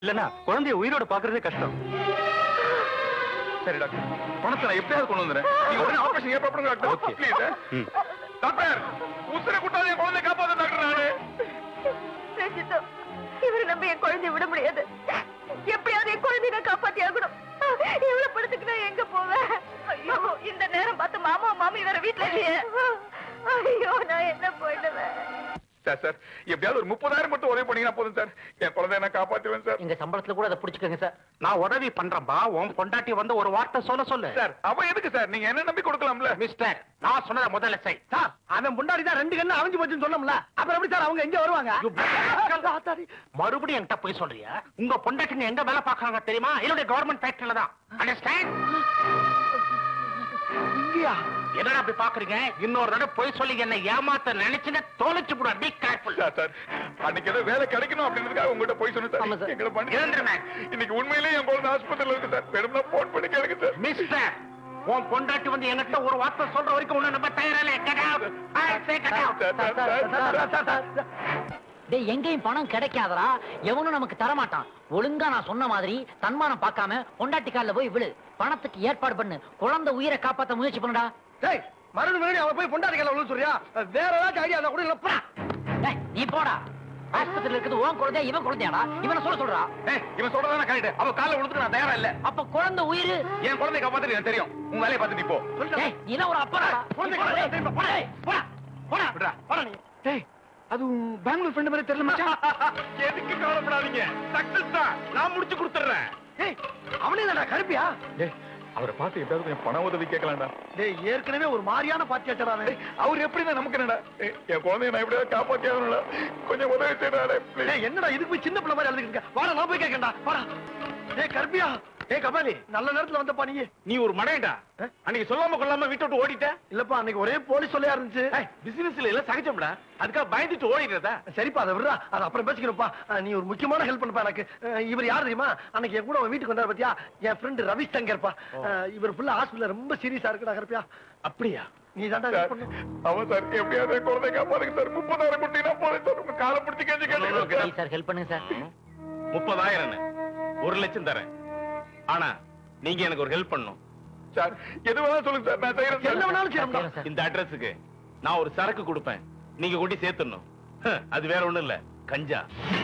இல்லன்னா குழந்தைய உயிரோட பாக்குறதே கஷ்டம் சரி டாக்டர் பணத்தை நான் எப்படியாவது கொண்டு வந்துடுறேன் நீங்க உடனே ஆபரேஷன் ஏற்பாடு பண்ணுங்க டாக்டர் Okay. ப்ளீஸ் ம். டாக்டர் உசுரை குட்டாத என் குழந்தைய காப்பாத்து டாக்டர் நானு ரஞ்சிதா இவரை நம்ப என் குழந்தைய விட முடியாது எப்படியாவது என் குழந்தைய நான் காப்பாத்தி ஆகணும் இவ்வளவு படத்துக்கு நான் எங்க போவேன் ஐயோ இந்த நேரம் பார்த்து மாமா மாமி வேற வீட்டுல இல்லையே ஐயோ நான் என்ன பண்ணுவேன் சார் சார் எப்படியாவது ஒரு முப்பதாயிரம் மட்டும் உதவி பண்ணீங்கன்னா போதும் சார் என் குழந்தைய நான் காப்பாத்துவேன் சார் எங்க சம்பளத்துல கூட அதை புடிச்சுக்கோங்க சார் நான் உதவி பண்றேன்பா உன் பொண்டாட்டி வந்து ஒரு வார்த்தை சொல்ல சொல்லு சார் அவ எதுக்கு சார் நீங்க என்ன நம்பி கொடுக்கலாம்ல மிஸ்டர் நான் சொன்னத முதல்ல செய் சார் அவன் முன்னாடி தான் ரெண்டு கண்ணு அவிஞ்சு போச்சுன்னு சொன்னோம்ல அப்புறம் எப்படி சார் அவங்க எங்க வருவாங்க You bloody rascal. மறுபடியும் என்கிட்ட போய் சொல்றியா உங்க பொண்டாட்டி எங்க வேலை பாக்குறாங்க தெரியுமா என்னுடைய கவர்மெண்ட் ஃபேக்டரியில தான் அண்டர்ஸ்டாண்ட் இங்கயா என்னடா அப்படி பாக்குறீங்க இன்னொரு தடவை போய் சொல்லி என்ன ஏமாத்த நினைச்சுன்னு தோலைச்சு கூட பி கேர்ஃபுல் சார் சார் அன்னைக்கு ஏதோ வேலை கிடைக்கணும் அப்படின்றதுக்காக உங்ககிட்ட போய் சொன்னேன் ஆமா சார் சார். எங்களை பண்ணி இருந்துருமே. இன்னைக்கு உண்மையிலேயே என் குழந்தை ஆஸ்பத்திரியில இருக்கு சார் வேணும்னா போன் பண்ணி கேளுங்க சார் மிஸ்டர் உன் பொண்டாட்டி வந்து என்கிட்ட ஒரு வார்த்தை சொல்ற வரைக்கும் ஒண்ணு நம்ம தயாரில்லை cut out I say cut out sir, sir, sir, sir, sir, sir, sir. டேய் எங்கேயும் பணம் கிடைக்காதடா எவனும் நமக்கு தரமாட்டான் ஒழுங்கா நான் சொன்ன மாதிரி தன்மானம் பார்க்காம பொண்டாட்டி கால்ல போய் விழு பணத்துக்கு ஏற்பாடு பண்ணு குழந்தை உயிரை காப்பாத்த முயற்சி பண்ணுடா டேய் மறுபடியும் மறுபடியும் அவன் போய் பொண்டாட்டி கையில விழுந்து சொல்றியா வேற ஏதாச்சும் ஐடியா இருந்தா கூட இல்ல போடா. டேய் நீ போடா ஆஸ்பத்திரியில இருக்குது உன் குழந்தையா இவன் குழந்தையாடா இவனை சொல்ல சொல்றா ஏய், இவன் சொல்றதான கரெக்ட் அவ கால்ல விழுந்துக்கு நான் தயாரா இல்ல அப்ப குழந்தை உயிர் என் குழந்தைய காப்பாத்துறது எனக்கு தெரியும் உன் வேலையை பார்த்துட்டு போ டேய் நீ எல்லாம் ஒரு அப்பா குழந்தை கையில திரும்ப போடா. போடா போடா விட்றா. போடா நீ டேய் அது பெங்களூர் ஃப்ரெண்ட் மாதிரி தெரியல மச்சான் எதுக்கு கவலைப்படாதீங்க சக்சஸ் தான் நான் முடிச்சு கொடுத்துறேன் டேய் அவனே தான்டா கருப்பியா ஏய் அவரை பார்த்து எப்படியாவது கொஞ்சம் பண உதவி கேட்கலாம்டா டேய் ஏற்கனவே ஒரு மாதிரியான பாத்தி அச்சடா ஏய், அவர் எப்படின்னா நமக்கு என்னடா ஏய், என் குழந்தைய நான் எப்படியாவது காப்பாத்தி ஆகணும்ல கொஞ்சம் உதவி செய்யறாடே டேய் என்னடா இதுக்கு போய் சின்ன பிள்ளை மாதிரி அழுதுட்டு இருக்க வாடா நான் போய் கேட்கண்டா வாடா டேய் கருப்பியா டேய் கபாலி நல்ல நேரத்துல வந்தப்பா நீ நீ ஒரு மடையடா அன்னைக்கு சொல்லாம கொள்ளாம வீட்டை விட்டு ஓடிட்ட இல்லப்பா அன்னைக்கு ஒரே போலீஸ் சொல்லையா இருந்துச்சு பிசினஸ்ல எல்லாம் சகஜம்டா அதுக்காக பயந்துட்டு ஓடிடுறதா சரிப்பா அதை விடுறா அது அப்புறம் பேசிக்கிறோம்ப்பா அஹ், நீ ஒரு முக்கியமான ஹெல்ப் பண்ணப்பா எனக்கு அஹ், இவர் யார் தெரியுமா அன்னைக்கு என் கூட அவன் வீட்டுக்கு வந்தாரு பாத்தியா என் ஃப்ரெண்ட் ரவி சங்கர்ப்பா அஹ், இவர் ஃபுல்லா ஹாஸ்பிடல்ல ரொம்ப சீரியஸா இருக்குடா கருப்பியா அப்படியா நீ தாண்டா சார், help பண்ணணும். அவன் சார் எப்படியாவது என் குழந்தைய காப்பாத்துங்க சார் முப்பதாயிரம் கொடுத்தீங்கன்னா போதும் சார் உங்க காலை பிடிச்சி கேட்டு கேட்டு சரி சார் ஹெல்ப் பண்ணுங்க சார் முப்பதாயிரம் ஒரு லட்சம் தரேன் ஆனா நீங்க எனக்கு ஒரு ஹெல்ப் பண்ணும் சார் எது வேணாலும் சொல்லுங்க சார் நான் செய்யறேன் என்ன சார் வேணாலும் செய்யணும்டா செய்யறேன் சார். இந்த அட்ரஸுக்கு நான் ஒரு சரக்கு கொடுப்பேன் நீங்க கொண்டு சேர்த்துடணும் ஹ, அது வேற ஒண்ணும் இல்ல கஞ்சா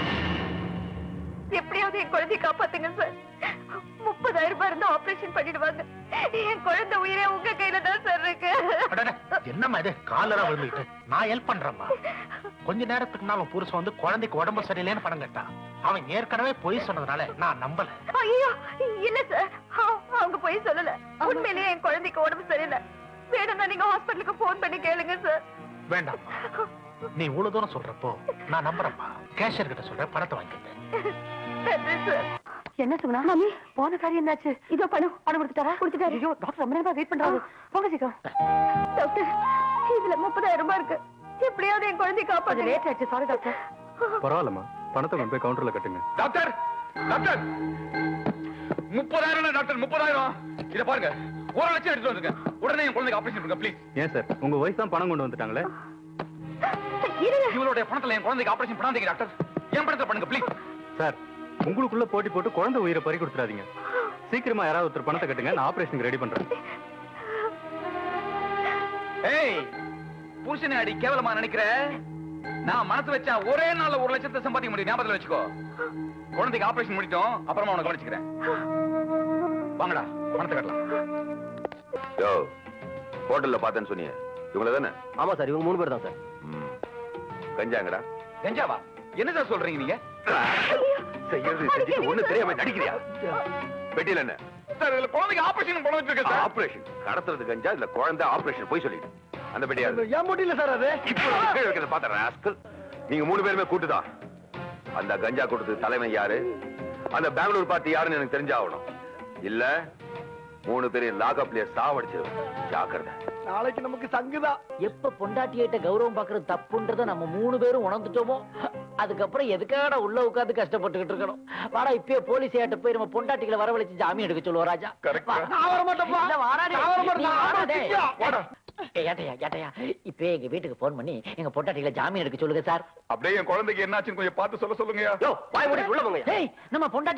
எப்படியாவது என் குழந்தைய காப்பாத்துங்க சார் முப்பதாயிரம் ரூபாய் இருந்தா ஆபரேஷன் பண்ணிடுவாங்க என் குழந்தை உயிரே உங்க கையில தான் சார் இருக்கு அடடே, என்னம்மா இது காலரா விழுந்துட்டு நான் ஹெல்ப் பண்றேம்மா கொஞ்ச நேரத்துக்கு முன்னால உன் புருஷன் வந்து குழந்தைக்கு உடம்பு சரியில்லைன்னு பணம் கேட்டான் அவன் ஏற்கனவே பொய் சொன்னதுனால நான் நம்பல ஐயோ இல்ல சார் அவ- அவங்க போய் சொல்லல உண்மையிலேயே என் குழந்தைக்கு உடம்பு சரியில்லை வேணும்னா நீங்க ஹாஸ்பிட்டலுக்கு போன் பண்ணி கேளுங்க சார் வேண்டாம்மா நீ இவ்வளவு தூரம் சொல்றப்போ நான் நம்புறேம்மா கேஷியர் கிட்ட சொல்றேன் பணத்தை வாங்கிக்கிட்டேன் நன்றி சார் என்ன சொன்னா மாமி போன காரியம் என்னாச்சு இதோ பணம் பணம் கொடுத்துட்டாரா கொடுத்துட்டாரு ஐயோ டாக்டர் ரொம்ப நேரமா வெயிட் பண்றாரு போங்க சீக்கிரம் டாக்டர் இதுல முப்பதாயிரம் ரூபாய் இருக்கு எப்படியாவது என் குழந்தை காப்பாத்து லேட் ஆச்சு சாரி டாக்டர் பரவாயில்லம்மா பணத்தை கொண்டு போய் கவுண்டர்ல கட்டுங்க டாக்டர் டாக்டர் முப்பதாயிரம் டாக்டர் முப்பதாயிரம் இத பாருங்க ஒரு லட்சம் எடுத்து வந்துருங்க உடனே என் குழந்தைக்கு ஆபரேஷன் பண்ணுங்க ப்ளீஸ் ஏன் சார் உங்க ஒய்ஃப் தான் பணம் கொண்டு வந்துட்டாங்களே இருங்க இவளுடைய பணத்துல என் குழந்தைக்கு ஆபரேஷன் பண்ணாதீங்க டாக்டர் என் பணத்துல பண்ணுங்க ப்ளீஸ் சார் உங்களுக்குள்ள போட்டி போட்டு குழந்தை உயிரை பறி கொடுத்துறாதீங்க சீக்கிரமா யாராவது ஒருத்தர் பணத்தை கட்டுங்க நான் ஆபரேஷனுக்கு ரெடி பண்றேன் ஏய் புருஷனை அடி கேவலமா நினைக்கிற நான் மனசு வச்சா ஒரே நாள்ல ஒரு லட்சத்தை சம்பாதிக்க முடியும் ஞாபகத்துல வச்சுக்கோ குழந்தைக்கு ஆபரேஷன் முடிட்டோம் அப்புறமா உனக்கு கவனிச்சுக்கிறேன் வாங்கடா பணத்தை கட்டலாம் யோ ஹோட்டல்ல பார்த்தேன்னு சொன்னீங்க இவங்கள தானே ஆமா சார் இவங்க மூணு பேர் தான் சார் ம். கஞ்சாங்கடா கஞ்சாவா என்ன சார் சொல்றீங்க நீங்க செய்யறது செஞ்சுட்டு ஒண்ணு தெரியாம நடிக்கிறியா பெட்டியில என்ன சார் இதுல குழந்தைக்கு ஆபரேஷன் பண்ண வச்சிருக்கேன் சார் ஆபரேஷன் கடத்துறது கஞ்சா இல்ல குழந்தை ஆபரேஷன் போய் சொல்லிடு அந்த பெட்டியா இருக்கு. ஏன் முடியல சார் அது இப்போ நான் கீழே வைக்கிறத பார்த்த ராஸ்கல் நீங்க மூணு பேருமே கூட்டுதான் அந்த கஞ்சா கொடுத்தது தலைவன் யாரு அந்த பெங்களூர் பார்ட்டி யாருன்னு எனக்கு தெரிஞ்சாகணும் இல்ல மூணு பேரையும் லாக்அப்லயே சாவடிச்சிருவேன் ஜாக்கிரதை நாளைக்கு நமக்கு சங்குதான் எப்ப பொண்டாட்டியிட்ட கௌரவம் பாக்குறது தப்புன்றத நம்ம மூணு பேரும் உணர்ந்துட்டோமோ அதுக்கப்புறம் எதுக்காக உள்ள உட்கார்ந்து கஷ்டப்பட்டுக்கிட்டு இருக்கணும் வாடா இப்பயே போலீஸ் ஏட்ட போய் நம்ம பொண்டாட்டிகளை வரவழைச்சு ஜாமீன் எடுக்க சொல்லுவோம் ராஜா Correct. வா. நான் வர மாட்டேன்ப்பா இல்ல, வாடா டேய். நான் வர மாட்டேன் நீ நான் வாடா ஆபரேஷன் டேய். செஞ்சா. வாடா. ஏய், ஏட்டையா ஏட்டையா இப்பவே எங்க வீட்டுக்கு போன் பண்ணி எங்க பொட்டாட்டிகளை ஜாமீன் எடுக்க சொல்லுங்க சார் அப்படியே என் குழந்தைக்கு என்னாச்சுன்னு கொஞ்சம் பார்த்து சொல்ல சொல்லுங்க யோ வாய் மூடி உள்ள போங்க ஏய் நம்ம பொண்டாட்டி